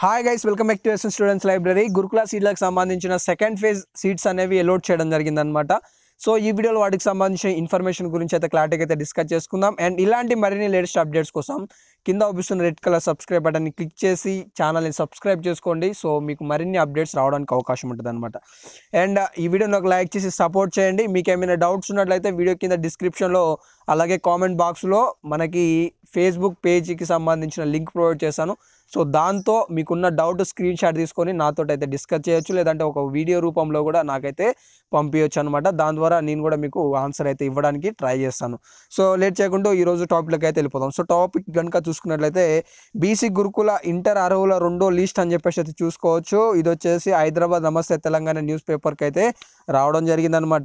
hi guys welcome back to SN students library గురుకుల సీట్లకు సంబంధించిన సెకండ్ ఫేజ్ సీట్స్ అనేవి ఎలోట్ చేయడం జరిగిందనమాట సో ఈ వీడియోలో వాటికి సంబంధించిన ఇన్ఫర్మేషన్ గురించి అయితే క్లారిటీగా అయితే డిస్కస్ చేసుకుందాం అండ్ ఇలాంటి మరిన్ని లేటెస్ట్ అప్డేట్స్ కోసం కింద చూపిస్తున్న రెడ్ కలర్ సబ్స్క్రైబ్ బటన్ని క్లిక్ చేసి ఛానల్ని సబ్స్క్రైబ్ చేసుకోండి సో మీకు మరిన్ని అప్డేట్స్ రావడానికి అవకాశం ఉంటుంది అనమాట అండ్ ఈ వీడియోని ఒక లైక్ చేసి సపోర్ట్ చేయండి మీకు ఏమైనా డౌట్స్ ఉన్నట్లయితే వీడియో కింద డిస్క్రిప్షన్లో అలాగే కామెంట్ బాక్స్లో మనకి ఫేస్బుక్ పేజీకి సంబంధించిన లింక్ ప్రొవైడ్ చేశాను సో దాంతో మీకున్న డౌట్ స్క్రీన్ షాట్ తీసుకొని నాతో అయితే డిస్కస్ చేయొచ్చు లేదంటే ఒక వీడియో రూపంలో కూడా నాకైతే పంపించవచ్చు అనమాట దాని ద్వారా నేను కూడా మీకు ఆన్సర్ అయితే ఇవ్వడానికి ట్రై చేస్తాను సో లేట్ చేయకుండా ఈరోజు టాపిక్లోకి అయితే వెళ్ళిపోతాం సో టాపిక్ కనుక చూసుకున్నట్లయితే బీసీ గురుకుల ఇంటర్ అర్హుల రెండో లిస్ట్ అని చెప్పేసి అయితే చూసుకోవచ్చు ఇది వచ్చేసి హైదరాబాద్ నమస్తే తెలంగాణ న్యూస్ పేపర్కి అయితే రావడం జరిగిందనమాట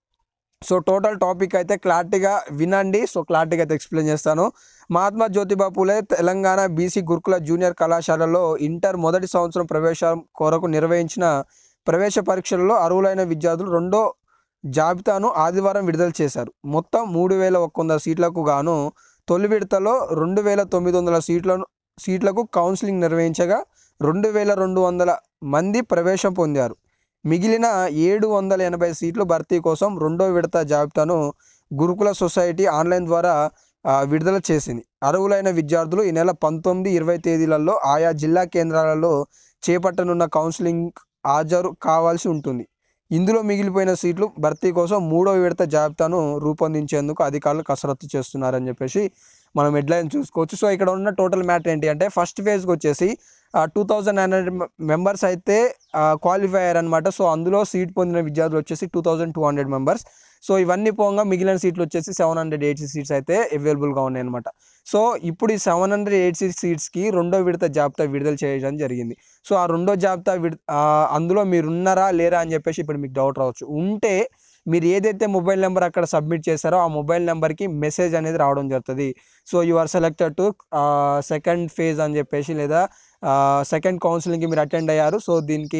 సో టోటల్ టాపిక్ అయితే క్లారిటీగా వినండి సో క్లారిటీగా అయితే ఎక్స్ప్లెయిన్ చేస్తాను మహాత్మా జ్యోతిబా పూలే తెలంగాణ బీసీ గురుకుల జూనియర్ కళాశాలలో ఇంటర్ మొదటి సంవత్సరం ప్రవేశం కొరకు నిర్వహించిన ప్రవేశ పరీక్షలలో అర్హులైన విద్యార్థులు రెండో జాబితాను ఆదివారం విడుదల చేశారు మొత్తం మూడు వేల ఒక్క వందల సీట్లకు గాను తొలి విడతలో రెండు వేల తొమ్మిది వందల సీట్లను సీట్లకు కౌన్సిలింగ్ నిర్వహించగా రెండు వేల రెండు వందల మంది ప్రవేశం పొందారు మిగిలిన ఏడు వందల ఎనభై సీట్లు భర్తీ కోసం రెండో విడత జాబితాను గురుకుల సొసైటీ ఆన్లైన్ ద్వారా ఆ, విడుదల చేసింది అర్హులైన విద్యార్థులు ఈ నెల పంతొమ్మిది ఇరవై తేదీలలో ఆయా జిల్లా కేంద్రాలలో చేపట్టనున్న కౌన్సిలింగ్ హాజరు కావాల్సి ఉంటుంది ఇందులో మిగిలిపోయిన సీట్లు భర్తీ కోసం మూడో విడత జాబితాను రూపొందించేందుకు అధికారులు కసరత్తు చేస్తున్నారని చెప్పేసి మనం హెడ్లైన్ చూసుకోవచ్చు సో ఇక్కడ ఉన్న టోటల్ మ్యాటర్ ఏంటి అంటే ఫస్ట్ ఫేజ్కి వచ్చేసి two thousand nine hundred members అయితే క్వాలిఫై అయ్యారు అనమాట సో అందులో సీట్ పొందిన విద్యార్థులు వచ్చేసి two thousand two hundred members so ఇవన్నీ పోగా మిగిలిన సీట్లు వచ్చేసి సెవెన్ హండ్రెడ్ ఎయిటీ సీట్స్ అయితే అవైలబుల్గా ఉన్నాయి అనమాట సో ఇప్పుడు ఈ సెవెన్ హండ్రెడ్ ఎయిటీ సీట్స్కి రెండో విడత జాబితా విడుదల చేయడం జరిగింది సో ఆ రెండో జాబితా విడ్ ఆ, అందులో మీరు ఉన్నారా లేరా అని చెప్పేసి ఇప్పుడు మీకు డౌట్ రావచ్చు ఉంటే మీరు ఏదైతే మొబైల్ నెంబర్ అక్కడ సబ్మిట్ చేశారో ఆ మొబైల్ నెంబర్కి మెసేజ్ అనేది రావడం జరుగుతుంది so you are selected to second phase అని చెప్పేసి లేదా సెకండ్ కౌన్సిలింగ్కి మీరు అటెండ్ అయ్యారు సో దీనికి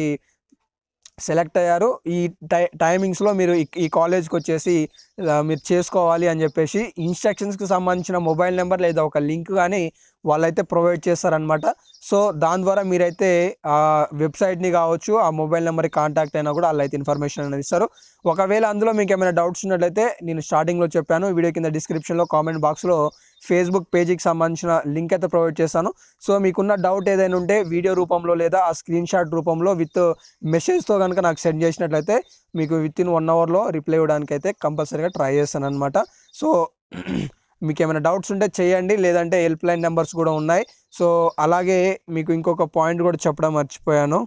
సెలెక్ట్ అయ్యారు ఈ టై టైమింగ్స్లో మీరు ఈ- ఈ కాలేజ్కి వచ్చేసి ఆ, మీరు చేసుకోవాలి అని చెప్పేసి ఇన్స్ట్రక్షన్స్కి సంబంధించిన మొబైల్ నెంబర్ లేదా ఒక లింక్ కానీ వాళ్ళైతే ప్రొవైడ్ చేస్తారనమాట సో దాని ద్వారా మీరైతే ఆ వెబ్సైట్ని కావచ్చు ఆ మొబైల్ నెంబర్కి కాంటాక్ట్ అయినా కూడా వాళ్ళైతే ఇన్ఫర్మేషన్ అనేది ఇస్తారు ఒకవేళ అందులో మీకు ఏమైనా డౌట్స్ ఉన్నట్లయితే నేను స్టార్టింగ్లో చెప్పాను వీడియో కింద డిస్క్రిప్షన్లో కామెంట్ బాక్స్లో ఫేస్బుక్ పేజీకి సంబంధించిన లింక్ అయితే ప్రొవైడ్ చేస్తాను సో మీకున్న డౌట్ ఏదైనా ఉంటే వీడియో రూపంలో లేదా ఆ స్క్రీన్ షాట్ రూపంలో విత్ మెసేజ్తో కనుక నాకు సెండ్ చేసినట్లయితే మీకు విత్ ఇన్ వన్ అవర్లో రిప్లై ఇవ్వడానికి అయితే కంపల్సరీగా ట్రై చేస్తాను అనమాట సో మీకు ఏమైనా డౌట్స్ ఉంటే చేయండి లేదంటే హెల్ప్ లైన్ నెంబర్స్ కూడా ఉన్నాయి సో అలాగే మీకు ఇంకొక పాయింట్ కూడా చెప్పడం మర్చిపోయాను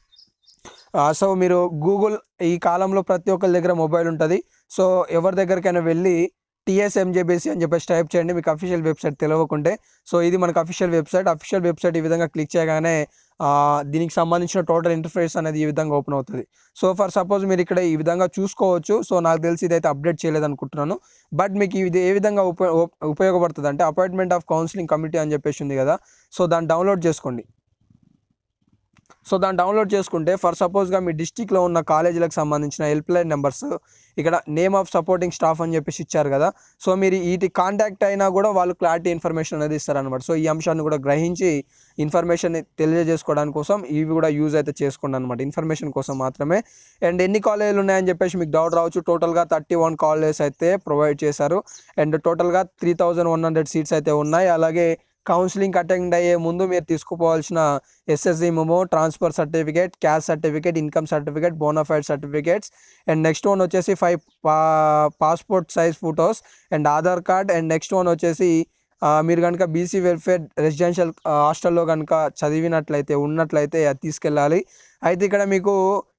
ఆ, సో మీరు గూగుల్ ఈ కాలంలో ప్రతి ఒక్కరి దగ్గర మొబైల్ ఉంటుంది సో ఎవరి దగ్గరికైనా వెళ్ళి టీఎస్ఎంజేబీసీ అని చెప్పేసి టైప్ చేయండి మీకు అఫీషియల్ వెబ్సైట్ తెలియకుంటే సో ఇది మనకు అఫీషియల్ వెబ్సైట్ అఫీషియల్ వెబ్సైట్ ఈ విధంగా క్లిక్ చేయగానే ఆ, దీనికి సంబంధించిన టోటల్ ఇంటర్ఫేస్ అనేది ఈ విధంగా ఓపెన్ అవుతుంది సో ఫర్ సపోజ్ మీరు ఇక్కడ ఈ విధంగా చూసుకోవచ్చు సో నాకు తెలిసి ఇదైతే అప్డేట్ చేయలేదు అనుకుంటున్నాను బట్ మీకు ఇది ఏ విధంగా ఉప ఉప్- ఉపయోగపడుతుంది అంటే అపాయింట్మెంట్ ఆఫ్ కౌన్సిలింగ్ కమిటీ అని చెప్పేసి ఉంది కదా సో దాన్ని డౌన్లోడ్ చేసుకోండి సో దాన్ని డౌన్లోడ్ చేసుకుంటే ఫర్ సపోజ్గా మీ డిస్టిక్లో ఉన్న కాలేజీలకు సంబంధించిన హెల్ప్ లైన్ నెంబర్స్ ఇక్కడ నేమ్ ఆఫ్ సపోర్టింగ్ స్టాఫ్ అని చెప్పేసి ఇచ్చారు కదా సో మీరు వీటి కాంటాక్ట్ అయినా కూడా వాళ్ళు క్లారిటీ ఇన్ఫర్మేషన్ అనేది ఇస్తారనమాట సో ఈ అంశాన్ని కూడా గ్రహించి ఇన్ఫర్మేషన్ తెలియజేసుకోవడానికి కోసం ఇవి కూడా యూజ్ అయితే చేసుకోండి అనమాట ఇన్ఫర్మేషన్ కోసం మాత్రమే అండ్ ఎన్ని కాలేజీలు ఉన్నాయని చెప్పేసి మీకు డౌట్ రావచ్చు టోటల్గా థర్టీ వన్ కాలేజెస్ అయితే ప్రొవైడ్ చేశారు అండ్ టోటల్గా three thousand one hundred seats అయితే ఉన్నాయి అలాగే కౌన్సిలింగ్ అటెండ్ అయ్యే ముందు మీరు తీసుకుపోవాల్సిన SSC memo transfer certificate caste certificate income certificate bonafide certificates and next one వచ్చేసి ఫైవ్ పా passport size photos and Aadhaar card and next one వచ్చేసి ఆ, మీరు కనుక బీసీ వెల్ఫేర్ రెసిడెన్షియల్ హాస్టల్లో కనుక చదివినట్లయితే ఉన్నట్లయితే అది తీసుకెళ్ళాలి అయితే ఇక్కడ మీకు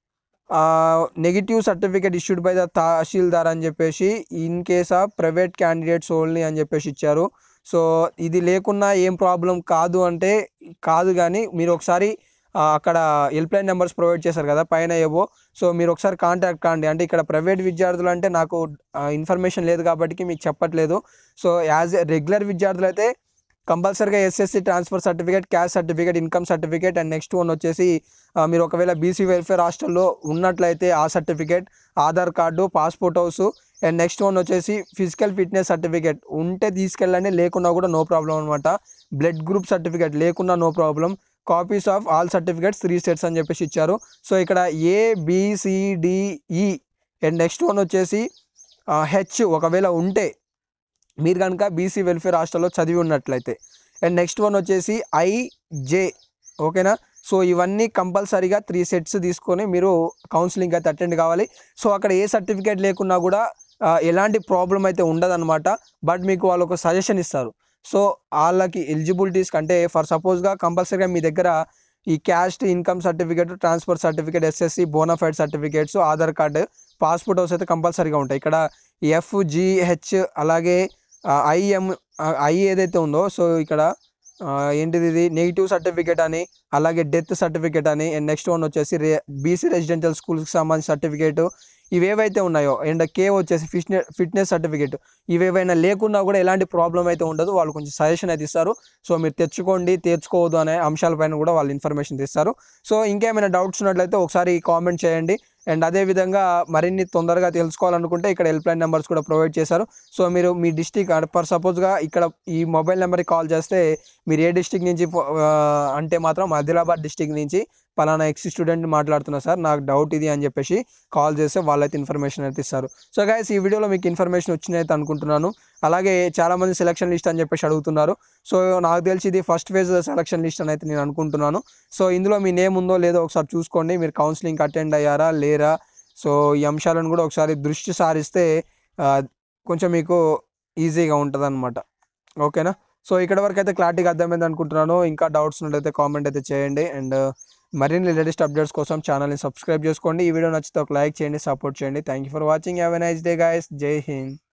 negative certificate issued by the tahsildar అని చెప్పేసి in case of private candidates only అని చెప్పేసి ఇచ్చారు సో ఇది లేకున్నా ఏం ప్రాబ్లం కాదు అంటే కాదు కానీ మీరు ఒకసారి ఆ, అక్కడ హెల్ప్ లైన్ నెంబర్స్ ప్రొవైడ్ చేశారు కదా పైన ఏవో సో మీరు ఒకసారి కాంటాక్ట్ కాండి అంటే ఇక్కడ ప్రైవేట్ విద్యార్థులు అంటే నాకు ఇన్ఫర్మేషన్ లేదు కాబట్టి మీకు చెప్పట్లేదు సో యాజ్ ఎ రెగ్యులర్ విద్యార్థులు అయితే కంపల్సరీగా SSC transfer certificate caste certificate income certificate and next one వచ్చేసి ఆ, మీరు ఒకవేళ బీసీ వెల్ఫేర్ హాస్టల్లో ఉన్నట్లయితే ఆ certificate Aadhaar card passport house and next one వచ్చేసి ఫిజికల్ ఫిట్నెస్ సర్టిఫికేట్ ఉంటే తీసుకెళ్ళండి లేకున్నా కూడా నో ప్రాబ్లం అనమాట బ్లడ్ గ్రూప్ సర్టిఫికేట్ లేకున్నా no problem copies of all certificates three sets అని చెప్పేసి ఇచ్చారు సో ఇక్కడ A BCDE and next one వచ్చేసి హెచ్ ఒకవేళ ఉంటే మీరు కనుక బీసీ వెల్ఫేర్ హాస్టల్లో చదివి ఉన్నట్లయితే అండ్ నెక్స్ట్ వన్ వచ్చేసి ఐజే ఓకేనా సో ఇవన్నీ కంపల్సరీగా త్రీ సెట్స్ తీసుకొని మీరు కౌన్సిలింగ్ అయితే అటెండ్ కావాలి సో అక్కడ ఏ సర్టిఫికేట్ లేకున్నా కూడా ఆ, ఎలాంటి ప్రాబ్లం అయితే ఉండదన్నమాట బట్ మీకు వాళ్ళు ఒక సజెషన్ ఇస్తారు సో వాళ్ళకి ఎలిజిబిలిటీస్ అంటే ఫర్ సపోజ్గా కంపల్సరీగా మీ దగ్గర ఈ caste income certificate transfer certificate SSC bonafide certificates Aadhaar card passport house అయితే కంపల్సరీగా ఉంటాయి ఇక్కడ ఎఫ్జిహెచ్ అలాగే ఐఎం ఐ ఏదైతే ఉందో సో ఇక్కడ ఆ, ఏంటిది ఇది నెగిటివ్ సర్టిఫికేట్ అని అలాగే డెత్ సర్టిఫికేట్ అని అండ్ నెక్స్ట్ వన్ వచ్చేసి రే బీసీ రెసిడెన్షియల్ స్కూల్స్కి సంబంధించిన సర్టిఫికేట్ ఇవేవైతే ఉన్నాయో అండ్ కే వచ్చేసి ఫిట్నెస్ ఫిట్నెస్ సర్టిఫికేట్ ఇవేవైనా లేకున్నా కూడా ఎలాంటి ప్రాబ్లం అయితే ఉండదు వాళ్ళు కొంచెం సజెషన్ అయితే ఇస్తారు సో మీరు తెచ్చుకోండి తెచ్చుకోవద్దు అనే అంశాలపైన కూడా వాళ్ళు ఇన్ఫర్మేషన్ ఇస్తారు సో ఇంకేమైనా డౌట్స్ ఉన్నట్లయితే ఒకసారి కామెంట్ చేయండి అండ్ అదేవిధంగా మరిన్ని తొందరగా తెలుసుకోవాలనుకుంటే ఇక్కడ హెల్ప్ లైన్ నెంబర్స్ కూడా ప్రొవైడ్ చేశారు సో మీరు మీ డిస్టిక్ ఫర్ సపోజ్గా ఇక్కడ ఈ మొబైల్ నెంబర్కి కాల్ చేస్తే మీరు ఏ డిస్టిక్ నుంచి ఫో- ఆ, అంటే మాత్రం ఆదిలాబాద్ డిస్టిక్ నుంచి పలానా ఎక్స్ స్టూడెంట్ మాట్లాడుతున్నా సార్ నాకు డౌట్ ఇది అని చెప్పేసి కాల్ చేస్తే వాళ్ళైతే ఇన్ఫర్మేషన్ అయితే ఇస్తారు సో గైస్ ఈ వీడియోలో మీకు ఇన్ఫర్మేషన్ వచ్చినైతే అనుకుంటున్నాను అలాగే చాలామంది సెలక్షన్ లిస్ట్ అని చెప్పేసి అడుగుతున్నారు సో నాకు తెలిసి ఇది ఫస్ట్ ఫేజ్ సెలక్షన్ లిస్ట్ అని అయితే నేను అనుకుంటున్నాను సో ఇందులో మీ నేమ్ ఉందో లేదో ఒకసారి చూసుకోండి మీరు కౌన్సిలింగ్ అటెండ్ అయ్యారా లేరా సో ఈ అంశాలను కూడా ఒకసారి దృష్టి సారిస్తే ఆ, కొంచెం మీకు ఈజీగా ఉంటుంది అనమాట ఓకేనా సో ఇక్కడ వరకు అయితే క్లారిటీగా అర్థమైంది అనుకుంటున్నాను ఇంకా డౌట్స్ ఉన్నట్లయితే కామెంట్ అయితే చేయండి అండ్ మరిన్ని లేటెస్ట్ అప్డేట్స్ కోసం ఛానల్ని సబ్స్క్రైబ్ చేసుకోండి ఈ వీడియో నచ్చితే ఒక లైక్ చేయండి సపోర్ట్ చేయండి thank you for watching have a nice day guys Jai Hind